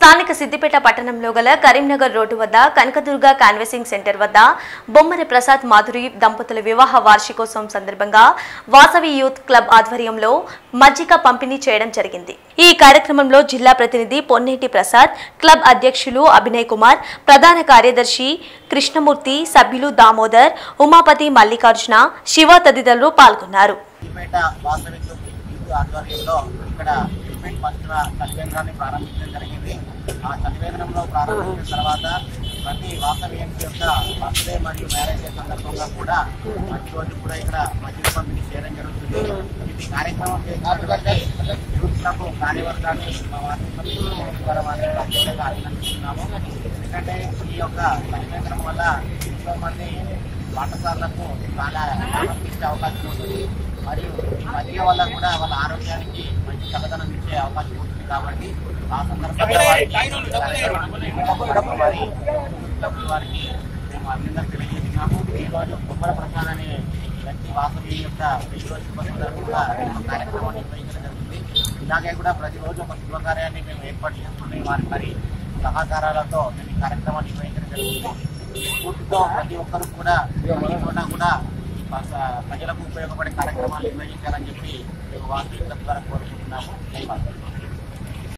స్థానిక సిద్దిపేట పట్టణంలో గల కరీంనగర్ రోడ్డు వద్ద కనకదుర్గ కాన్వెసింగ్ సెంటర్ వద్ద బొమ్మరి ప్రసాద్ మాధురి దంపతుల వివాహ వార్షికోత్సవం సందర్భంగా వాసవి యూత్ క్లబ్ ఆధ్వర్యంలో మజ్జిగ పంపిణీ చేయడం జరిగింది ఈ కార్యక్రమంలో జిల్లా ప్రతినిధి పొన్నేటి ప్రసాద్ క్లబ్ అధ్యక్షులు అభినయ్ కుమార్ ప్రధాన కార్యదర్శి కృష్ణమూర్తి సభ్యులు దామోదర్ ఉమాపతి మల్లికార్జున శివ తదితరులు పాల్గొన్నారు సిద్దిపేట వాసవి యూత్ ఆధ్వర్యంలో ఇక్కడ ట్రీట్మెంట్ పంచుల చలివేంద్రాన్ని ప్రారంభించడం జరిగింది ఆ చలివేంద్రంలో ప్రారంభించిన తర్వాత ప్రతి వాసవి ఎంపీ యొక్క బర్త్డే మరియు మ్యారేజ్ డే సందర్భంగా కూడా ప్రతి రోజు కూడా ఇక్కడ మధ్య పంపిణీ చేయడం జరుగుతుంది ఇది కార్యక్రమం చేసినటువంటి యూత్ క్లబ్ కార్యవర్గాన్ని మా వారి ద్వారా వారిని ప్రత్యేకంగా అభినందిస్తున్నాము ఎందుకంటే ఈ యొక్క చలివేంద్రం వల్ల ఎంతో మంది పాఠశాలలకు చాలా సమర్పించే అవకాశం ఉంటుంది మరియు ఈ మధ్య వల్ల కూడా వాళ్ళ ఆరోగ్యానికి మంచి చల్లదనం ఇచ్చే అవకాశం ఉంటుంది కాబట్టి ఆ సందర్భంగా వారికి వారి క్లబ్ వారికి మేము అభినందన తెలియజేస్తున్నాము ఈ రోజు కుమ్మర ప్రసాద్ అనే వ్యక్తి వాసవి యొక్క విశ్వ శుభ సందర్భంగా ఒక కార్యక్రమాన్ని నిర్వహించడం జరుగుతుంది ఇలాగే కూడా ప్రతిరోజు ఒక శుభకార్యాన్ని మేము ఏర్పాటు చేసుకుని వారి మరి సహకారాలతో మేము ఈ కార్యక్రమాన్ని నిర్వహించడం జరుగుతుంది ఈ స్ఫూర్తితో ప్రతి ఒక్కరు కూడా ప్రతి చోట కూడా ప- ప్రజలకు ఉపయోగపడే కార్యక్రమాలు నిర్వహించాలని చెప్పి మేము వాసవి క్లబ్ ద్వారా కోరుకుంటున్నాము ధన్యవాదాలు